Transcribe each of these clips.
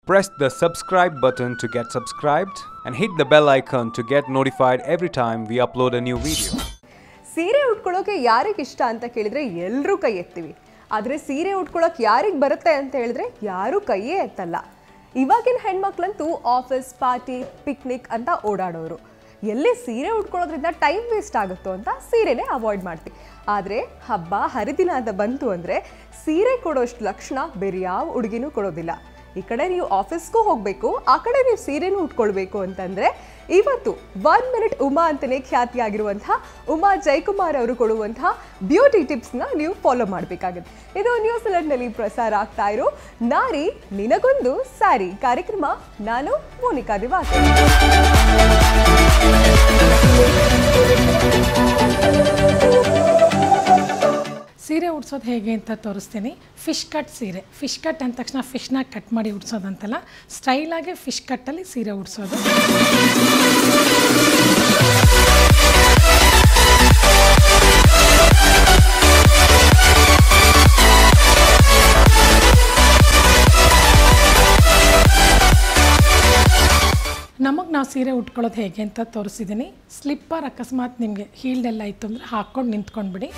Press the subscribe button to get subscribed and hit the bell icon to get notified every time we upload a new video. ಸೀರೆ ಉಟ್ಕೊಳ್ಳೋಕೆ ಯಾರಿಗೆ ಇಷ್ಟ ಅಂತ ಕೇಳಿದ್ರೆ ಎಲ್ಲರೂ ಕೈ ಎತ್ತೀವಿ ಆದರೆ ಸೀರೆ ಉಟ್ಕೊಳ್ಳೋಕೆ ಯಾರಿಗೆ ಬರುತ್ತೆ ಅಂತ ಹೇಳಿದ್ರೆ ಯಾರೂ ಕೈಯೇ ಎತ್ತಲ್ಲ ಇವಾಗಿನ ಹೆಣ್ಮಕ್ಳಂತೂ ಆಫೀಸ್ ಪಾರ್ಟಿ ಪಿಕ್ನಿಕ್ ಅಂತ ಓಡಾಡೋರು ಎಲ್ಲಿ ಸೀರೆ ಉಟ್ಕೊಳ್ಳೋದ್ರಿಂದ ಟೈಮ್ ವೇಸ್ಟ್ ಆಗುತ್ತೋ ಅಂತ ಸೀರೆನೇ ಅವಾಯ್ಡ್ ಮಾಡ್ತೀವಿ ಆದರೆ ಹಬ್ಬ ಹರಿದಿನ ಅಂತ ಬಂತು ಅಂದರೆ ಸೀರೆ ಕೊಡೋಷ್ಟು ಲಕ್ಷಣ ಬೇರೆ ಯಾವ ಹುಡುಗಿನೂ ಕೊಡೋದಿಲ್ಲ ಈ ಕಡೆ ನೀವು ಆಫೀಸ್ಗೂ ಹೋಗಬೇಕು ಆ ಕಡೆ ನೀವು ಸೀರೆನೂ ಉಟ್ಕೊಳ್ಬೇಕು ಅಂತಂದ್ರೆ ಇವತ್ತು ಒನ್ ಮಿನಿಟ್ ಉಮಾ ಅಂತಲೇ ಖ್ಯಾತಿಯಾಗಿರುವಂತಹ ಉಮಾ ಜಯಕುಮಾರ್ ಅವರು ಕೊಡುವಂತಹ ಬ್ಯೂಟಿ ಟಿಪ್ಸ್ನ ನೀವು ಫಾಲೋ ಮಾಡಬೇಕಾಗುತ್ತೆ ಇದು ನ್ಯೂಜಿಲೆಂಡ್ನಲ್ಲಿ ಪ್ರಸಾರ ಆಗ್ತಾ ಇರೋ ನಾರಿ ನಿನಗೊಂದು ಸ್ಯಾರಿ ಕಾರ್ಯಕ್ರಮ ನಾನು ಮೋನಿಕಾ ದಿವಾಕರ್ ಸೀರೆ ಉಡ್ಸೋದು ಹೇಗೆ ಅಂತ ತೋರಿಸ್ತೀನಿ ಫಿಶ್ ಕಟ್ ಸೀರೆ ಫಿಶ್ ಕಟ್ ಅಂದ ತಕ್ಷಣ ಫಿಶ್ನ ಕಟ್ ಮಾಡಿ ಉಡ್ಸೋದಂತಲ್ಲ ಸ್ಟೈಲಾಗಿ ಫಿಶ್ ಕಟ್ಟಲ್ಲಿ ಸೀರೆ ಉಡ್ಸೋದು ನಮಗೆ ನಾವು ಸೀರೆ ಉಟ್ಕೊಳ್ಳೋದು ಹೇಗೆ ಅಂತ ತೋರಿಸಿದ್ದೀನಿ ಸ್ಲಿಪ್ಪರ್ ಅಕಸ್ಮಾತ್ ನಿಮಗೆ ಹೀಲ್ಡೆಲ್ಲ ಇತ್ತು ಅಂದರೆ ಹಾಕ್ಕೊಂಡು ನಿಂತ್ಕೊಂಡ್ಬಿಡಿ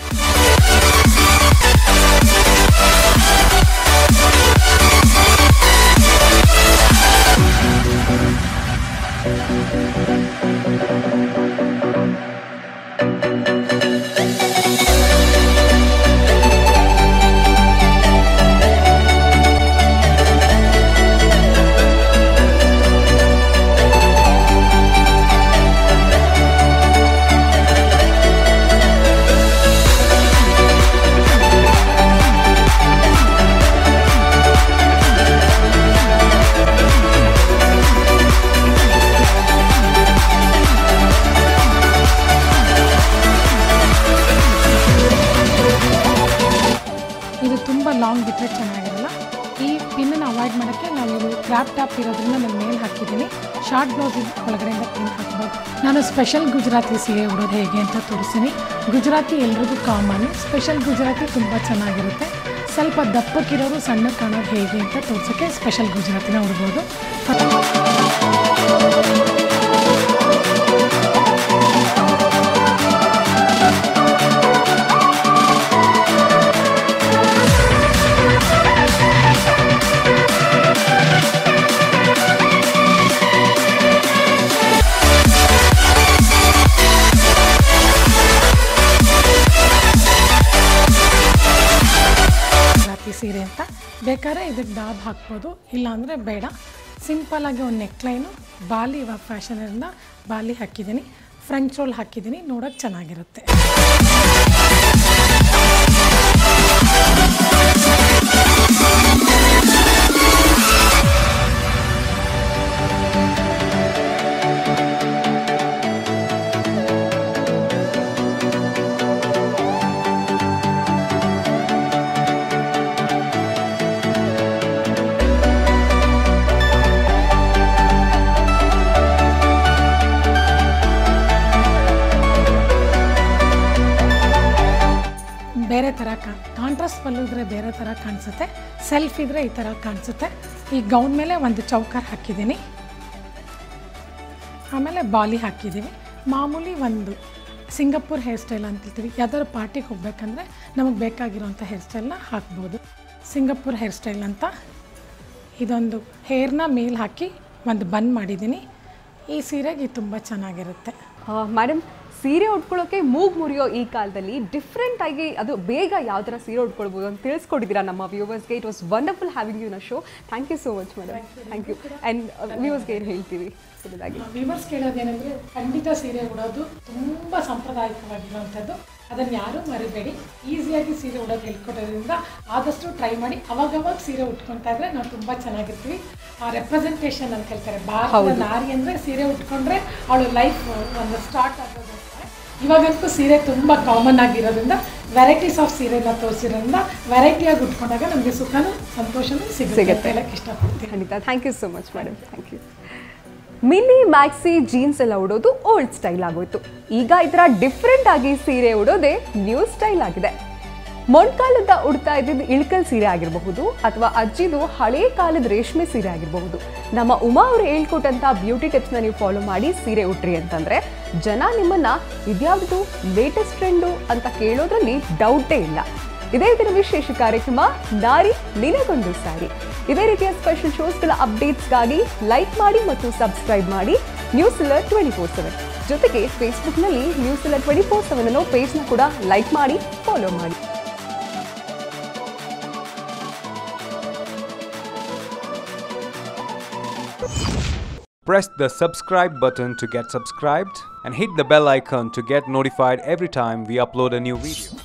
ಇದು ತುಂಬ ಲಾಂಗ್ ಬಿಟ್ಟರೆ ಚೆನ್ನಾಗಿರಲ್ಲ ಈ ಪಿನ್ನನ್ನು ಅವಾಯ್ಡ್ ಮಾಡೋಕ್ಕೆ ನಾವು ಇದು ಕ್ರಾಪ್ ಟಾಪ್ ಇರೋದ್ರಿಂದ ನಾನು ಮೇಲೆ ಹಾಕಿದ್ದೀನಿ ಶಾರ್ಟ್ ಬ್ಲೌಸ್ ಒಳಗಡೆಯಿಂದ ಪಿನ್ ಹಾಕ್ಬೋದು ನಾನು ಸ್ಪೆಷಲ್ ಗುಜರಾತಿ ಸೀರೆ ಉಡೋದು ಹೇಗೆ ಅಂತ ತೋರಿಸ್ತೀನಿ ಗುಜರಾತಿ ಎಲ್ರಿಗೂ ಕಾಮನ್ ಸ್ಪೆಷಲ್ ಗುಜರಾತಿ ತುಂಬ ಚೆನ್ನಾಗಿರುತ್ತೆ ಸ್ವಲ್ಪ ದಪ್ಪಕ್ಕಿರೋರು ಸಣ್ಣ ಕಾಣೋದು ಹೇಗೆ ಅಂತ ತೋರ್ಸೋಕ್ಕೆ ಸ್ಪೆಷಲ್ ಗುಜರಾತಿನ ಉಡ್ಬೋದು ಗುಜರಾತಿ ಸೀರೆ ಅಂತ ಬೇಕಾದ್ರೆ ಇದಕ್ಕೆ ಡಾಬ್ ಹಾಕ್ಬೋದು ಇಲ್ಲಾಂದರೆ ಬೇಡ ಸಿಂಪಲ್ಲಾಗಿ ಒಂದು ನೆಕ್ಲೈನು ಬಾಲಿ ಇವಾಗ ಫ್ಯಾಷನಿಂದ ಬಾಲಿ ಹಾಕಿದ್ದೀನಿ ಫ್ರೆಂಚ್ ರೋಲ್ ಹಾಕಿದ್ದೀನಿ ನೋಡೋಕೆ ಚೆನ್ನಾಗಿರುತ್ತೆ ಬೇರೆ ಥರ ಕಾ ಕಾಂಟ್ರಾಸ್ಟ್ ಪಲ್ಲು ಇದ್ರೆ ಬೇರೆ ಥರ ಕಾಣಿಸುತ್ತೆ ಸೆಲ್ಫ್ ಇದ್ದರೆ ಈ ಥರ ಕಾಣಿಸುತ್ತೆ ಈ ಗೌನ್ ಮೇಲೆ ಒಂದು ಚೌಕರ್ ಹಾಕಿದ್ದೀನಿ ಆಮೇಲೆ ಬಾಲಿ ಹಾಕಿದ್ದೀವಿ ಮಾಮೂಲಿ ಒಂದು ಸಿಂಗಪೂರ್ ಹೇರ್ ಸ್ಟೈಲ್ ಅಂತ ಹೇಳ್ತೀವಿ ಯಾವ್ದಾದ್ರು ಪಾರ್ಟಿಗೆ ಹೋಗ್ಬೇಕಂದ್ರೆ ನಮಗೆ ಬೇಕಾಗಿರೋಂಥ ಹೇರ್ ಸ್ಟೈಲ್ನ ಹಾಕ್ಬೋದು ಸಿಂಗಪೂರ್ ಹೇರ್ ಸ್ಟೈಲ್ ಅಂತ ಇದೊಂದು ಹೇರ್ನ ಮೇಲೆ ಹಾಕಿ ಒಂದು ಬನ್ ಮಾಡಿದ್ದೀನಿ ಈ ಸೀರೆಗೆ ಇದು ತುಂಬ ಚೆನ್ನಾಗಿರುತ್ತೆ ಮೇಡಮ್ ಸೀರೆ ಉಟ್ಕೊಳ್ಳೋಕೆ ಮೂಗ್ ಮುರಿಯೋ ಈ ಕಾಲದಲ್ಲಿ ಡಿಫ್ರೆಂಟ್ ಆಗಿ ಅದು ಬೇಗ ಯಾವ ಥರ ಸೀರೆ ಉಟ್ಕೊಳ್ಬೋದು ಅಂತ ತಿಳಿಸ್ಕೊಟ್ಟಿದ್ದೀರಾ ನಮ್ಮ ವ್ಯೂವರ್ಸ್ಗೆ it was wonderful having you ನ show thank you so much madam thank you and ವ್ಯೂವರ್ಸ್ಗೆ ಏನು ಹೇಳ್ತೀವಿ ಕೊಡೋದಾಗಿ ವಿವರ್ಸ್ ಕೇಳೋದೇನೆಂದರೆ ಖಂಡಿತ ಸೀರೆ ಉಡೋದು ತುಂಬ ಸಾಂಪ್ರದಾಯಿಕವಾಗಿರುವಂಥದ್ದು ಅದನ್ನು ಯಾರೂ ಮರಿಬೇಡಿ ಈಸಿಯಾಗಿ ಸೀರೆ ಉಡೋದು ಹೇಳ್ಕೊಡೋದ್ರಿಂದ ಆದಷ್ಟು ಟ್ರೈ ಮಾಡಿ ಅವಾಗವಾಗ ಸೀರೆ ಉಟ್ಕೊತಾ ಇದ್ರೆ ನಾವು ತುಂಬ ಚೆನ್ನಾಗಿರ್ತೀವಿ ಆ ರೆಪ್ರೆಸೆಂಟೇಷನ್ ಅಂತ ಹೇಳ್ತಾರೆ ಭಾರತದ ನಾರಿ ಅಂದರೆ ಸೀರೆ ಉಟ್ಕೊಂಡ್ರೆ ಅವಳು ಲೈಫ್ ಒಂದು ಸ್ಟಾರ್ಟ್ ಆಗೋದು ಅಂತಾರೆ. ಇವಾಗಂತೂ ಸೀರೆ ತುಂಬ ಕಾಮನ್ ಆಗಿರೋದ್ರಿಂದ ವೆರೈಟೀಸ್ ಆಫ್ ಸೀರೆನ ತೋರಿಸಿರೋದ್ರಿಂದ ವೆರೈಟಿಯಾಗಿ ಉಟ್ಕೊಂಡಾಗ ನಮಗೆ ಸುಖನೂ ಸಂತೋಷನೂ ಸಿಗುತ್ತೆ ಅಂತ ಹೇಳಕ್ಕೆ ಇಷ್ಟಪಡ್ತೀನಿ ಖಂಡಿತ thank you so much madam thank you mini maxi jeans ಎಲ್ಲ ಉಡೋದು ಓಲ್ಡ್ ಸ್ಟೈಲ್ ಆಗೋಯ್ತು ಈಗ ಈ ಥರ ಡಿಫ್ರೆಂಟ್ ಆಗಿ ಸೀರೆ ಉಡೋದೇ ನ್ಯೂ ಸ್ಟೈಲ್ ಆಗಿದೆ ಮೊಣ್ಕಾಲದ ಉಡ್ತಾ ಇದ್ದಿದ್ದು ಇಳ್ಕಲ್ ಸೀರೆ ಆಗಿರಬಹುದು ಅಥವಾ ಅಜ್ಜಿದು ಹಳೇ ಕಾಲದ ರೇಷ್ಮೆ ಸೀರೆ ಆಗಿರಬಹುದು ನಮ್ಮ ಉಮಾ ಅವರು ಹೇಳ್ಕೊಟ್ಟಂತ ಬ್ಯೂಟಿ ಟಿಪ್ಸ್ನ ನೀವು ಫಾಲೋ ಮಾಡಿ ಸೀರೆ ಉಟ್ರಿ ಅಂತಂದ್ರೆ ಜನ ನಿಮ್ಮನ್ನ ಇದ್ಯಾವುದು ಲೇಟೆಸ್ಟ್ ಟ್ರೆಂಡು ಅಂತ ಕೇಳೋದ್ರಲ್ಲಿ ಡೌಟೇ ಇಲ್ಲ ಇದೇ ದಿನ ವಿಶೇಷ ಕಾರ್ಯಕ್ರಮ ನಾರಿ ನಿನಗೊಂದು ಸಾರಿ ಇದೇ ರೀತಿಯ ಸ್ಪೆಷಲ್ ಶೋಸ್ಗಳ ಅಪ್ಡೇಟ್ಸ್ಗಾಗಿ ಲೈಕ್ ಮಾಡಿ ಮತ್ತು ಸಬ್ಸ್ಕ್ರೈಬ್ ಮಾಡಿ ನ್ಯೂಸ್ ಇಲ್ಲರ್ ಟ್ವೆಂಟಿ ಫೋರ್ ಸೆವೆನ್ ಜೊತೆಗೆ ಫೇಸ್ಬುಕ್ನಲ್ಲಿ ನ್ಯೂಸ್ ಇಲ್ಲರ್ ಟ್ವೆಂಟಿ ಫೋರ್ ಸೆವೆನ್ ಅನ್ನೋ ಪೇಜ್ನ ಕೂಡ ಲೈಕ್ ಮಾಡಿ ಫಾಲೋ ಮಾಡಿ Press the subscribe button to get subscribed and hit the bell icon to get notified every time we upload a new video.